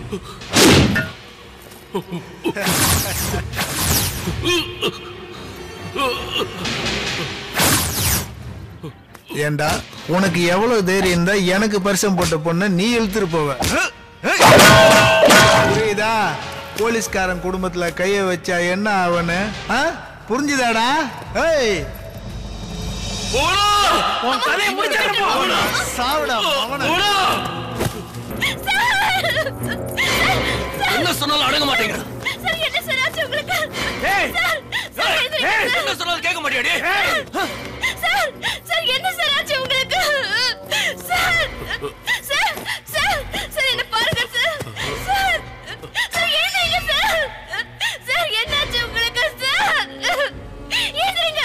ஏண்டா உனக்கு எவ்வளவு தைரியம் இருந்தா எனக்கு பரிசம் போட்ட பொண்ண நீ இழுத்துட்டு போவ புரியுதா போலீஸ்காரன் குடும்பத்துல கைய வச்சா என்ன ஆவன்னு ஆ? புரிஞ்சுதாடா ஏய் உன் கதையை முடிச்சிடறேன் சாவுடா மவனே. என்ன சொன்னாலும் அடங்க மாட்டேங்கிற சார் என்ன சார் ஆச்சு உங்களுக்கு ஏய், சார் சார் ஏய், எந்திரிங்க ஏய், சார். என்ன சொன்னாலும் கேட்க மாட்டியாடி சார் சார் என்ன சார் ஆச்சு உங்களுக்கு சார் சார் சார் சார் என்ன பாருங்க சார் சார் சார் எழுந்திரிங்க சார் சார் என்னாச்சு உங்களுக்கு சார் எழுந்திரிங்க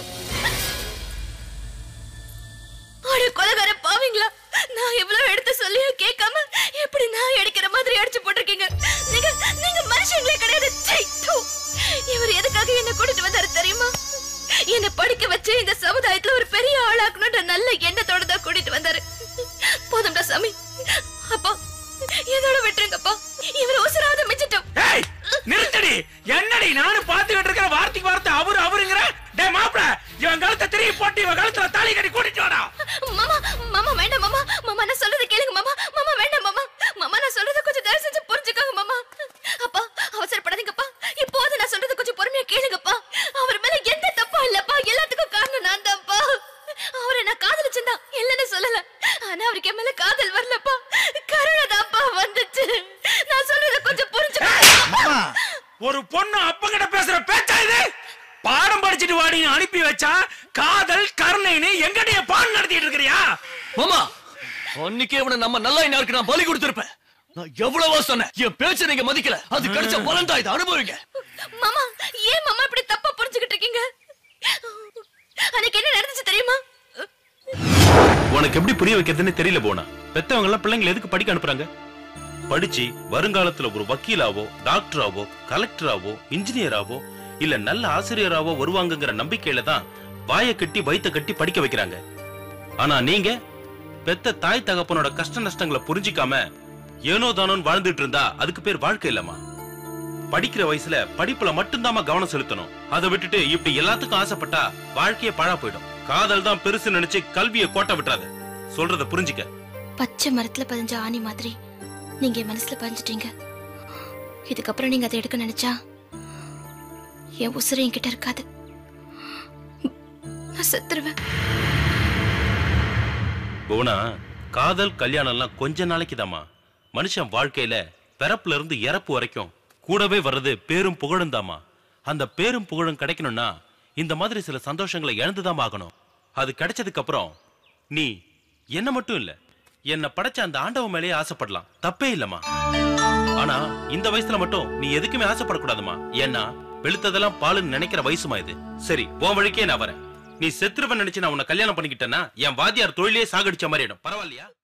அட கொலகார பாவீங்களா நான் எவ்வளவு எடுத்து சொல்லியும் கேட்காம எப்படி நான் அடிக்கிற மாதிரி அடிச்சு போட்டிருக்கீங்க நீங்க நீங்க மனுஷங்களே கிடையாது சீ, தூ. இவர் எதுக்காக என்ன கூட்டிட்டு வந்தாரு தெரியுமா என்ன படிக்க வச்சு இந்த சமுதாயத்துல ஒரு பெரிய ஆளாக்கணும்ன்ற நல்ல எண்ணத்தோட தான் கூட்டிட்டு வந்தாரு போதும்டா சாமி அப்பா இதோட விட்டுருங்கப்பா இவர் உசுராத மிச்சிட்டோம் ஏய், நிறுத்தடி என்னடி நானும் பாத்துக்கிட்டு இருக்கிற வார்த்தைக்கு வார்த்தை அவரு அவருங்கிற டே மாப்பிள இவன் கழுத்தை திரும்பி போட்டு இவன் கழுத்துல தாலி கட்டி கூட்டிட்டு வாடா மாமா மாமா வேண்டாம் மாமா மாமா நான் சொல்றதை கேளுங்க மாமா மாமா வேண்டாம் மாமா மாமா நான் சொல்றதை கொஞ்சம் தயவு செஞ்சு புரிஞ்சுக்கோங்க மாமா அப்பா அவசரப்படாதீங்கப்பா இப்போது நான் சொல்றதை கொஞ்சம் பொறுமையா கேளுங்கப்பா அவர் மேல எந்த தப்பும் இல்லப்பா எல்லாத்துக்கும் காரணம் நான் தான்ப்பா அவரை நான் காதலிச்சேன் இல்லைன்னு சொல்லல ஆனா அவருக்கு என் மேல காதல் வரலப்பா கருணை தான்ப்பா வந்துச்சு நான் சொல்றதை கொஞ்சம் புரிஞ்சுக்கோங்க மாமா ஒரு பொண்ணு அப்ப கிட்ட பேசுற பேச்சா இது பாடம் படிச்சிட்டு வாடின்னு அனுப்பி வச்சா காதல் கருணைன்னு எங்கடைய பாடம் நடத்திட்டு இருக்கிறியா மாமா அன்னைக்கே இவனை நம்ம நல்லா இருக்கு நான் பலி கொடுத்திருப்பேன் நான் எவ்வளவோ சொன்னேன் என் பேச்ச நீங்க மதிக்கல அது கிடைச்ச பலன் தான் இதை அனுபவிங்க மாமா ஏன் மாமா இப்படி தப்பா புரிஞ்சுக்கிட்டு இருக்கீங்க அன்னைக்கு என்ன நடந்துச்சு தெரியுமா உனக்கு எப்படி புரிய வைக்கிறதுன்னு தெரியல போனா பெத்தவங்க எல்லாம் பிள்ளைங்களை எதுக்கு படிக்க அனுப்புறாங்க படிச்சு வருங்காலத்துல ஒரு வக்கீலாவோ டாக்டராவோ கலெக்டராவோ இன்ஜினியராவோ இல்ல நல்ல ஆசிரியராவோ வருவாங்கங்கிற நம்பிக்கையில தான் வாயை கட்டி வயித்த கட்டி படிக்க வைக்கிறாங்க ஆனா நீங்க பெத்த தாய் தகப்பனோட கஷ்ட நஷ்டங்களை புரிஞ்சிக்காம ஏனோ தானோன்னு வாழ்ந்துட்டு இருந்தா அதுக்கு பேர் வாழ்க்கை இல்லம்மா படிக்கிற வயசுல படிப்புல மட்டும்தாம்மா கவனம் செலுத்தணும் அதை விட்டுட்டு இப்படி எல்லாத்துக்கும் ஆசைப்பட்டா வாழ்க்கையே பழா போயிடும் காதல் தான் பெருசு நினைச்சு கல்வியை கோட்டை விட்டுறாத சொல்றத புரிஞ்சுக்க பச்சை மரத்துல பதிஞ்ச ஆணி மாதிரி நீங்க என் மனசுல பதிஞ்சிட்டீங்க இதுக்கப்புறம் நீங்க அதை எடுக்க நினைச்சா என் உசுறு என்கிட்ட இருக்காது நான் செத்துருவேன் புவனா காதல் கல்யாணம் எல்லாம் கொஞ்ச நாளைக்குதாம்மா மனுஷன் வாழ்க்கையில பிறப்புல இருந்து இறப்பு வரைக்கும் கூடவே வர்றது பேரும் புகழும் தாமா அந்த பேரும் புகழும் கிடைக்கணும்னா இந்த மாதிரி சில சந்தோஷங்களை இழந்துதான் ஆகணும் அது கிடைச்சதுக்கு அப்புறம் நீ என்ன மட்டும் இல்ல என்ன படைச்ச அந்த ஆண்டவன் மேலேயே ஆசைப்படலாம் தப்பே இல்லம்மா ஆனா இந்த வயசுல மட்டும் நீ எதுக்குமே ஆசைப்படக்கூடாதுமா ஏன்னா வெளுத்ததெல்லாம் பாலுன்னு நினைக்கிற வயசுமா இது சரி உன் வழிக்கே நான் வரேன் நீ செத்துருவன் நினைச்சு நான் உன்னை கல்யாணம் பண்ணிக்கிட்டேன்னா என் வாத்தியார் தொழிலே சாகடிச்ச மாதிரி ஆயிடும் பரவாயில்லையா